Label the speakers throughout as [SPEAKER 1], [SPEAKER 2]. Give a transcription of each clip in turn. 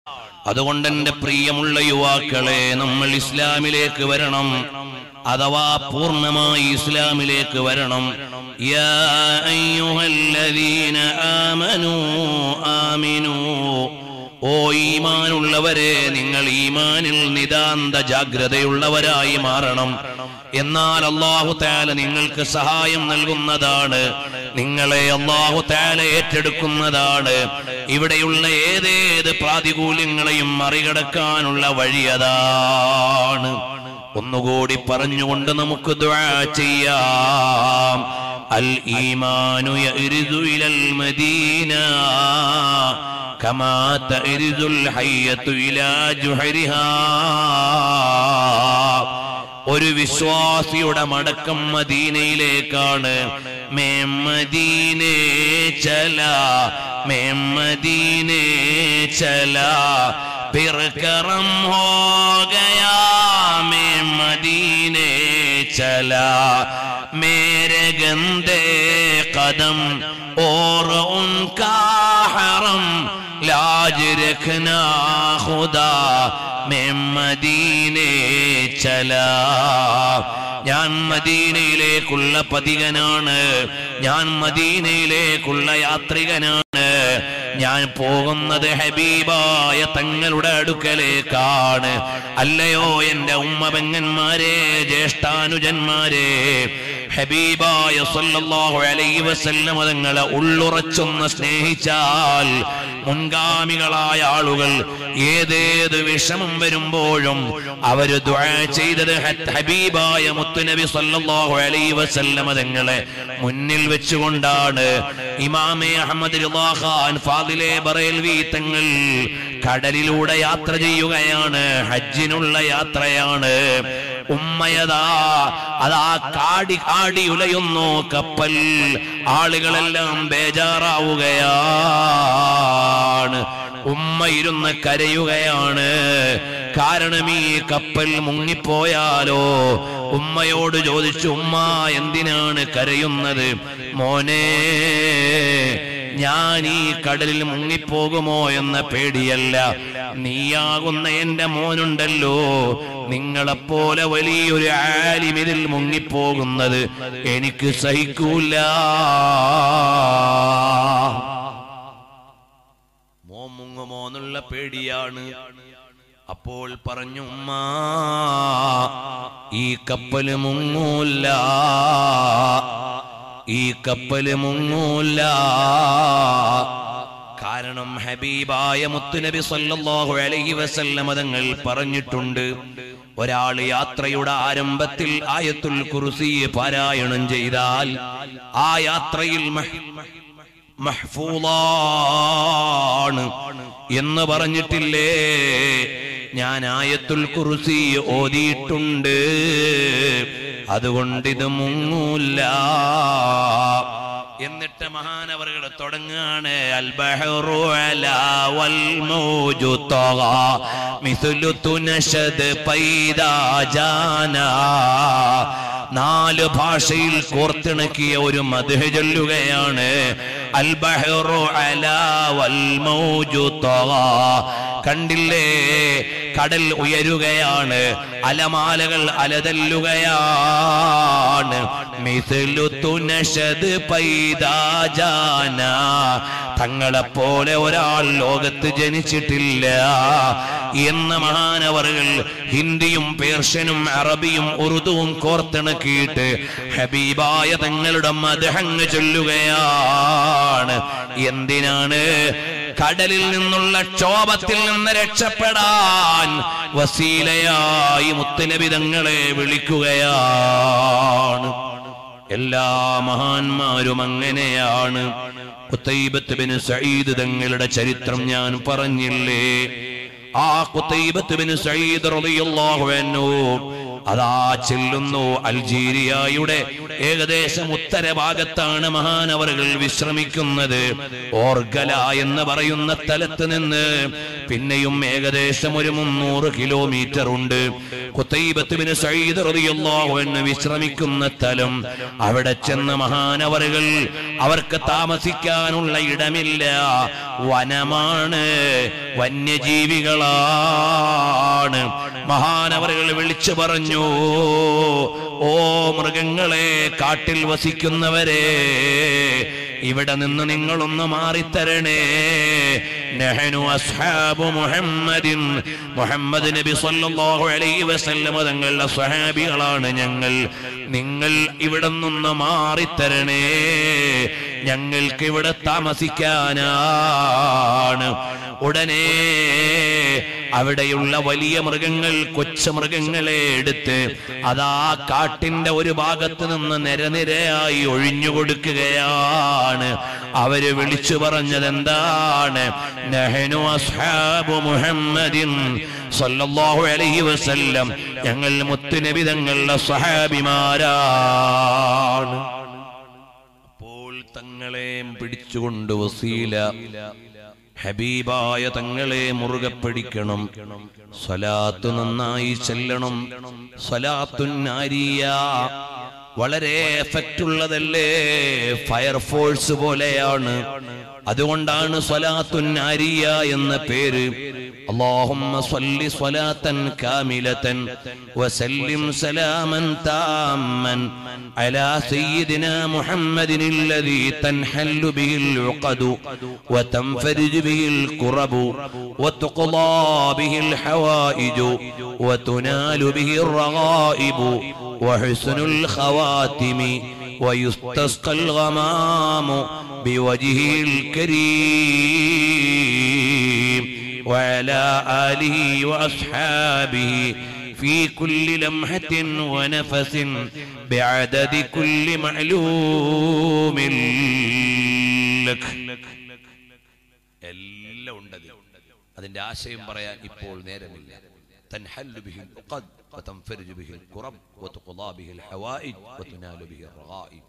[SPEAKER 1] അതുകൊണ്ട് എന്റെ പ്രിയമുള്ള യുവാക്കളെ നമ്മൾ ഇസ്ലാമിലേക്ക് വരണം അഥവാ പൂർണ്ണമായി ഇസ്ലാമിലേക്ക് വരണം യാ അയ്യുഹല്ലദീന ആമനൂ ആമിനൂ ഓ ഈമാനുള്ളവരെ നിങ്ങൾ ഈമാനിൽ നിതാന്ത ജാഗ്രതയുള്ളവരായി മാറണം എന്നാൽ അള്ളാഹു താല നിങ്ങൾക്ക് സഹായം നൽകുന്നതാണ് നിങ്ങളെ അള്ളാഹു താല ഏറ്റെടുക്കുന്നതാണ് ഇവിടെയുള്ള ഏതേത് പ്രാതികൂല്യങ്ങളെയും മറികടക്കാനുള്ള വഴി അതാണ് ഒന്നുകൂടി പറഞ്ഞുകൊണ്ട് നമുക്ക് ദുആ ചെയ്യാം അൽ ഈമാനു യരിദു ഇലൽ മദീന കമാ തരിദുൽ ഹയ്യത്തു ഇലാ ജുഹരിഹാ ഒരു വിശ്വാസിയുടെ മടക്കം മദീനയിലേക്കാണ് മേം മദീനേ ചല മേം മദീനേ ചല फिर करम हो गया मैं मदीने चला मेरे गंदे कदम और उनका हरम लाज रखना खुदा मैं मदीने चला ഞാൻ മദീനയിലേക്കുള്ള പതികനാണ് ഞാൻ മദീനയിലേക്കുള്ള യാത്രികനാണ് ഞാൻ പോകുന്നത് ഹബീബായ തങ്ങളുടെ അടുക്കലേക്കാണ് അല്ലയോ എന്റെ ഉമ്മപെങ്ങന്മാരെ ജ്യേഷ്ഠാനുജന്മാരെ ഹബീബായ സല്ലല്ലാഹു അലൈഹി വസല്ലം തങ്ങളെ ഉള്ളുറച്ചൊന്ന് സ്നേഹിച്ചാൽ മുൻഗാമികളായ ആളുകൾ ഏതേത് വിഷമം വരുമ്പോഴും അവര് ദുആ ചെയ്തത് ഹ- ഹബീബായ മുത്തുനബി സല്ലല്ലാഹു അലൈഹി വസല്ലം തങ്ങളെ മുന്നിൽ വെച്ചുകൊണ്ടാണ് ഇമാമെ അഹമ്മദ് റിളാ ഖാൻ ഫാദിലെ ബറേൽവി തങ്ങൾ കടലിലൂടെ യാത്ര ചെയ്യുകയാണ് ഹജ്ജിനുള്ള യാത്രയാണ് ഉമ്മയതാ അതാ കാടി കാടി ഉലയുന്നു കപ്പൽ ആളുകളെല്ലാം ബേജാറാവുകയാണ് ഉമ്മ ഇരുന്ന് കരയുകയാണ് കാരണം ഈ കപ്പൽ മുങ്ങിപ്പോയാലോ ഉമ്മയോട് ചോദിച്ചു ഉമ്മ എന്തിനാണ് കരയുന്നത് മോനെ ഞാൻ ഈ കടലിൽ മുങ്ങിപ്പോകുമോ എന്ന പേടിയല്ല നീയാകുന്ന എന്റെ മോനുണ്ടല്ലോ നിങ്ങളെപ്പോലെ വലിയൊരു ആലിം ഇതിൽ മുങ്ങിപ്പോകുന്നത് എനിക്ക് സഹിക്കൂല മോ മുങ്ങുമോ എന്നുള്ള പേടിയാണ് അപ്പോൾ പറഞ്ഞു ഉമ്മ ഈ കപ്പല് മുങ്ങൂല ഈ കപ്പല് മുങ്ങൂല കാരണം ഹബീബായ മുത്തുനബി സല്ലല്ലാഹു അലൈഹി വസല്ലം തങ്ങൾ പറഞ്ഞിട്ടുണ്ട് ഒരാൾ യാത്രയുടെ ആരംഭത്തിൽ ആയത്തുൽ കുർസി പാരായണം ചെയ്താൽ ആ യാത്രയിൽ മഹ്- മഹ്ഫൂളാണ് എന്ന് പറഞ്ഞിട്ടില്ലേ ഞാൻ ആയത്തുൽ കുർസി ഓതിയിട്ടുണ്ട് അതുകൊണ്ട് ഇത് മുങ്ങൂല്ല എന്നിട്ട് മഹാനവറുകൾ തുടങ്ങാണ് അൽ ബഹറു അലാ വൽ മൗജു തഗാ മിസ്ലു തുനശദ് പൈദാ ജാനാ നാല് ഭാഷയിൽ കോർത്തിണക്കിയ ഒരു മധു ചൊല്ലുകയാണ് അൽ ബഹറു അലാ വൽ മൗജു തഗാ കണ്ടില്ലേ കടൽ ഉയരുകയാണ് അലമാലകൾ അലതല്ലുകയാണ് മിഥിലു തുനശത് പൈതാജാന തങ്ങളെപ്പോലെ ഒരാൾ ലോകത്ത് ജനിച്ചിട്ടില്ല എന്ന മഹാനവറുകൾ ഹിന്ദിയും പേർഷ്യനും അറബിയും ഉറുദുവും കോർത്തിണക്കിയിട്ട് ഹബീബായ തങ്ങളുടെ മദഹങ്ങ് ചൊല്ലുകയാണ് എന്തിനാണ് കടലിൽ നിന്നുള്ള ക്ഷോഭത്തിൽ നിന്ന് രക്ഷപ്പെടാൻ വസീലയായി മുത്തുനബി തങ്ങളെ വിളിക്കുകയാണ് എല്ലാ മഹാന്മാരും അങ്ങനെയാണ് ഖുത്തൈബത്ത് ബിൻ സഈദ് തങ്ങളുടെ ചരിത്രം ഞാൻ പറഞ്ഞില്ലേ ആ ഖുത്തൈബത്ത് ബിൻ സഈദ് റളിയല്ലാഹു അൻഹു അതാ ചെല്ലുന്നു അൽജീരിയയുടെ ഏകദേശം ഉത്തരഭാഗത്താണ് മഹാനവറുകൾ വിശ്രമിക്കുന്നത് ഓർഗല എന്ന് പറയുന്ന സ്ഥലത്ത് നിന്ന് പിന്നെയും ഏകദേശം ഒരു മുന്നൂറ് കിലോമീറ്റർ ഉണ്ട് കുത്തൈബത്തുവിന് സയ്യിദ് റളിയല്ലാഹു അൻഹു വിശ്രമിക്കുന്ന സ്ഥലം അവിടെ ചെന്ന മഹാനവറുകൾ അവർക്ക് താമസിക്കാനുള്ള ഇടമില്ല വനമാണ് വന്യജീവികളാണ് മഹാനവറുകൾ വിളിച്ചു പറഞ്ഞു ഓ മൃഗങ്ങളെ കാട്ടിൽ വസിക്കുന്നവരെ ഇവിടെ നിന്ന് നിങ്ങളൊന്ന് മാറിത്തരണേ നഹനു അസ്ഹാബു മുഹമ്മദിൻ മുഹമ്മദ് നബി സല്ലല്ലാഹു അലൈഹി വസല്ലമ തങ്ങളുടെ സ്വഹാബികളാണ് ഞങ്ങൾ നിങ്ങൾ ഇവിടെ നിന്ന് മാറിത്തരണേ ഞങ്ങൾക്ക് ഇവിടെ താമസിക്കാനാണ് ഉടനെ അവിടെയുള്ള വലിയ മൃഗങ്ങൾ കൊച്ചു മൃഗങ്ങളെ എടുത്ത് അതാ കാട്ടിന്റെ ഒരു ഭാഗത്ത് നിന്ന് നിരനിരയായി ഒഴിഞ്ഞു കൊടുക്കുകയാണ് അവര് വിളിച്ചു പറഞ്ഞത് എന്താണ് നഹനു അസ്ഹാബു മുഹമ്മദിൻ സല്ലല്ലാഹു അലൈഹി വസല്ലം ഞങ്ങൾ മുത്തുനബി തങ്ങളുടെ സഹാബിമാരാണ് അപ്പോൾ തങ്ങളെ പിടിച്ചുകൊണ്ട് വസീല ഹബീബായ തങ്ങളെ മുറുകെ പിടിക്കണം സ്വലാത്ത് നന്നായി ചെല്ലണം സ്വലാത്തുന്നാരിയ വളരെ എഫക്റ്റ് ഉള്ളതല്ലേ ഫയർഫോഴ്സ് പോലെയാണ് അതുകൊണ്ടാണ് സ്വലാത്തുന്നാരിയ എന്ന പേര് اللهم صل صلاة كاملة وسلم سلاما تاما على سيدنا محمد الذي تنحل به العقد وتنفرج به الكرب وتقضى به الحوائج وتنال به الرغائب وحسن الخواتم ويستسقى الغمام بوجهه الكريم وعلى آله وأصحابه في كل لمحة ونفس بعدد كل معلوم لك എല്ലാം ഉണ്ടത് അതിന്റെ ആശയം പറയാൻ ഇപ്പോൾ നേരമില്ല تنحل به العقد وتنفرج به الكرب وتقضى به الحوائج وتنال به الرغائب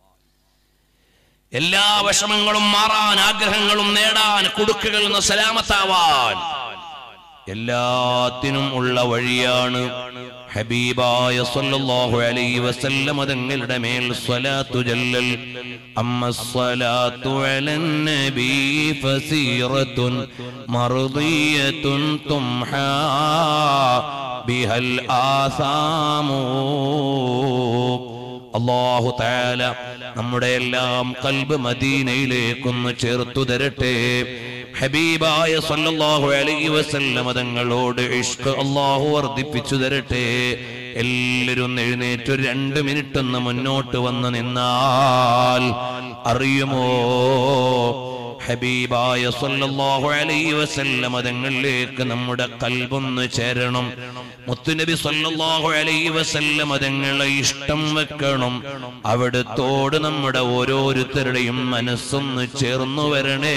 [SPEAKER 1] എല്ലാ വിഷമങ്ങളും മാറാൻ ആഗ്രഹങ്ങളും നേടാൻ കൊടുക്കുകൾ നിന്ന് സലാമത്താവാൻ എല്ലാത്തിനും ഉള്ള വഴിയാണ് ഹബീബായ സല്ലല്ലാഹു അലൈഹി വസല്ലം തങ്ങളുടെ മേൽ സ്വലാത്തു ജല്ലൽ അമ്മ സ്വലാത്തു അലൻ നബി ഫസീറത്തുൻ മർദിയത്തുൻ തുംഹാ ബിഹൽ ആസാമൂ അള്ളാഹു താല നമ്മുടെ എല്ലാം കൽബ് മദീനയിലേക്കൊന്ന് ചേർത്തു തരട്ടെ ഹബീബായ സല്ലല്ലാഹു അലൈഹി വസല്ലം തങ്ങളോട് ഇഷ്ക് അള്ളാഹു വർദ്ധിപ്പിച്ചു തരട്ടെ എല്ലാവരും എഴുന്നേറ്റ് ഒരു രണ്ട് മിനിറ്റ് ഒന്ന് മുന്നോട്ട് വന്ന് നിന്നാൽ അറിയുമോ ഹബീബായ സല്ലല്ലാഹു അലൈഹി വസല്ലം തങ്ങളിലേക്ക് നമ്മുടെ കൽബൊന്ന് ചേരണം മുത്തുനബി സല്ലല്ലാഹു അലൈഹി വസല്ലം തങ്ങളെ ഇഷ്ടം വെക്കണം അവിടുത്തോട് നമ്മുടെ ഓരോരുത്തരുടെയും മനസ്സൊന്ന് ചേർന്നു വരണേ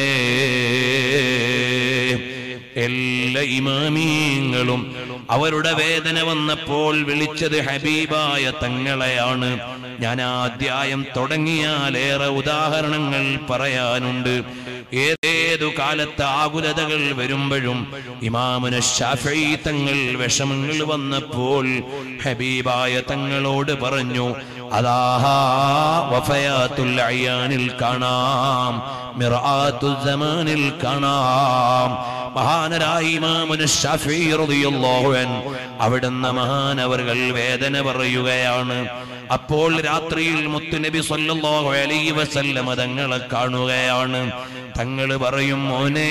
[SPEAKER 1] എല്ലാ ഇമാമീങ്ങളും അവരുടെ വേദന വന്നപ്പോൾ വിളിച്ചത് ഹബീബായ തങ്ങളെയാണ് ഞാൻ ആ അധ്യായം തുടങ്ങിയാലേറെ ഉദാഹരണങ്ങൾ പറയാനുണ്ട് ഏതേതു കാലത്ത് ആകുലതകൾ വരുമ്പോഴും ഇമാമുന ഷാഫി തങ്ങൾ വിഷമങ്ങൾ വന്നപ്പോൾ ഹബീബായ തങ്ങളോട് പറഞ്ഞു അതാഹാ വഫയാത്തുൽ അയ്യാനിൽ കാണാം മിറാത്തുൽ സമാനിൽ കാണാം മഹാനരായ ഇമാമുന ഷാഫി റളിയല്ലാഹു അൻഹു അവിടുന്ന് മഹാനവറുകൾ വേദന പറയുകയാണ് അപ്പോൾ രാത്രിയിൽ മുത്തുനബി സല്ലല്ലാഹു അലൈഹി വസല്ലമ തങ്ങളെ കാണുകയാണ് തങ്ങൾ പറയും മോനെ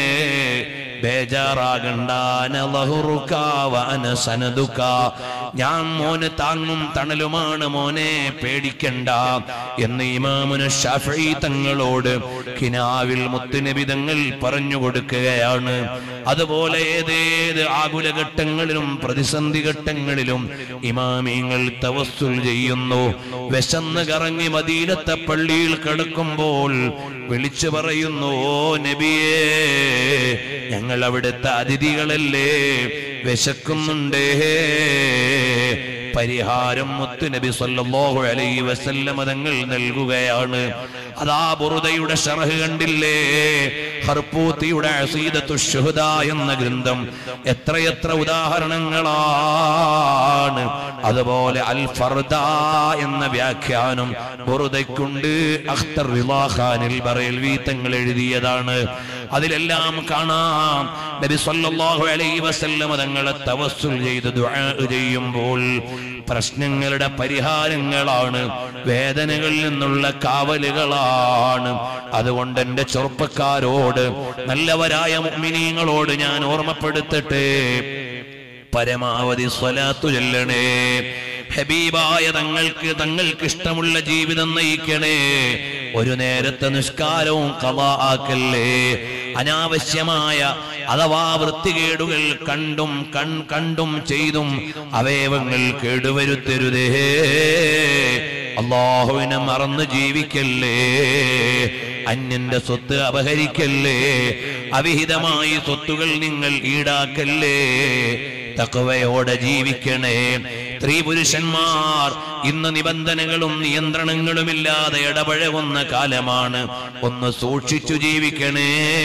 [SPEAKER 1] ബേജാറാകണ്ട അനലഹുറുക വഅന സനദുക. ഞാൻ മോന് താങ്ങും തണലുമാണ് മോനെ പേടിക്കണ്ട എന്ന് ഇമാമുന ഷാഫി തങ്ങളോട് കിനാവിൽ മുത്തുനബി തങ്ങൾ പറഞ്ഞു കൊടുക്കുകയാണ് അതുപോലെ ഏതേത് ആകുല ഘട്ടങ്ങളിലും പ്രതിസന്ധി ഘട്ടങ്ങളിലും ഇമാമിങ്ങൾ തവസ്സുൽ ചെയ്യുന്നു വിശന്ന് കറങ്ങി മദീനത്തെ പള്ളിയിൽ കിടക്കുമ്പോൾ വിളിച്ചു പറയുന്നു ഓ നബിയേ ഞങ്ങൾ അവിടുത്തെ അതിഥികളല്ലേ വിശക്കുന്നുണ്ടേ പരിഹാരം മുത്തുനബി സല്ലല്ലാഹു അലൈഹി വസല്ലം തങ്ങൾ നൽകുകയാണ് അതാ ബുറുദയുടെ ഷറഹ് കണ്ടില്ലേ ഹർപൂത്തിയുടെ അസീദത്തു ശുഹദ എന്ന ഗ്രന്ഥം എത്രയെത്ര ഉദാഹരണങ്ങളാണ് അതുപോലെ അൽ ഫർദ എന്ന വ്യാഖ്യാനം ബുറുദയ്ക്കുണ്ട് അഖ്തർ റിളാ ഖാനിൽ ബറേൽവി തങ്ങൾ എഴുതിയതാണ് അതിലെല്ലാം കാണാം നബി സല്ലല്ലാഹു അലൈഹി വസല്ലം തങ്ങളെ തവസ്സുൽ ചെയ്ത് ദുആ ചെയ്യുമ്പോൾ പ്രശ്നങ്ങളുടെ പരിഹാരങ്ങളാണ് വേദനകളിൽ നിന്നുള്ള കാവലുകളാണ് അതുകൊണ്ട് എന്റെ ചെറുപ്പക്കാരോട് നല്ലവരായ മുഅ്മിനീങ്ങളോട് ഞാൻ ഓർമ്മപ്പെടുത്തട്ടെ പരമാവധി സ്വലാത്തു ചൊല്ലണേ ഹബീബായ തങ്ങൾക്ക് തങ്ങൾക്ക് ഇഷ്ടമുള്ള ജീവിതം നയിക്കണേ ഒരു നേരത്തെ നിഷ്കാരവും കഥാ ആക്കല്ലേ അനാവശ്യമായ അഥവാ വൃത്തികേടുകൾ കണ്ടും കൺ കണ്ടും ചെയ്തും അവയവങ്ങൾ കേടുവരുത്തരുതേ അള്ളാഹുവിനെ മറന്ന് ജീവിക്കല്ലേ അന്യന്റെ സ്വത്ത് അപഹരിക്കല്ലേ അവിഹിതമായി സ്വത്തുകൾ നിങ്ങൾ ഈടാക്കല്ലേ തക്കവയോടെ ജീവിക്കണേ സ്ത്രീ പുരുഷന്മാർ ഇന്ന് നിബന്ധനകളും നിയന്ത്രണങ്ങളുമില്ലാതെ ഇടപഴകുന്ന കാലമാണ് ഒന്ന് സൂക്ഷിച്ചു ജീവിക്കണേ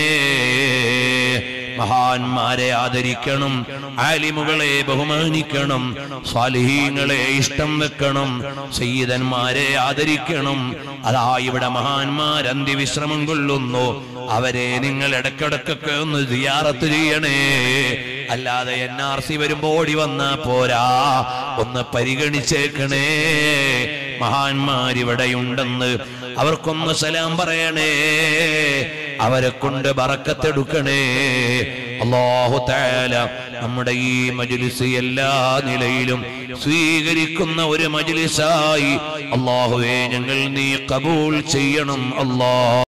[SPEAKER 1] മഹാന്മാരെ ആദരിക്കണം ആലിമുകളെ ബഹുമാനിക്കണം സ്വാലിഹീങ്ങളെ ഇഷ്ടം വെക്കണം സയ്യിദന്മാരെ ആദരിക്കണം അതാ ഇവിടെ മഹാന്മാർ അന്ത്യവിശ്രമം കൊള്ളുന്നു അവരെ നിങ്ങൾ ഇടക്കിടക്കൊക്കെ ഒന്ന് സിയാറത്ത് ചെയ്യണേ അല്ലാതെ എൻ ആർ സി വരുമ്പോ ഓടി വന്നാ പോരാ ഒന്ന് പരിഗണിച്ചേക്കണേ മഹാന്മാരിവിടെയുണ്ടെന്ന് അവർക്കൊന്ന് സലാം പറയണേ അവരെ കൊണ്ട് ബറക്കത്തെടുക്കണേ അള്ളാഹു താല നമ്മുടെ ഈ മജ്ലിസ് എല്ലാ നിലയിലും സ്വീകരിക്കുന്ന ഒരു മജ്ലിസായി അള്ളാഹുവെ ഞങ്ങൾ നീ കബൂൾ ചെയ്യണം അല്ലാ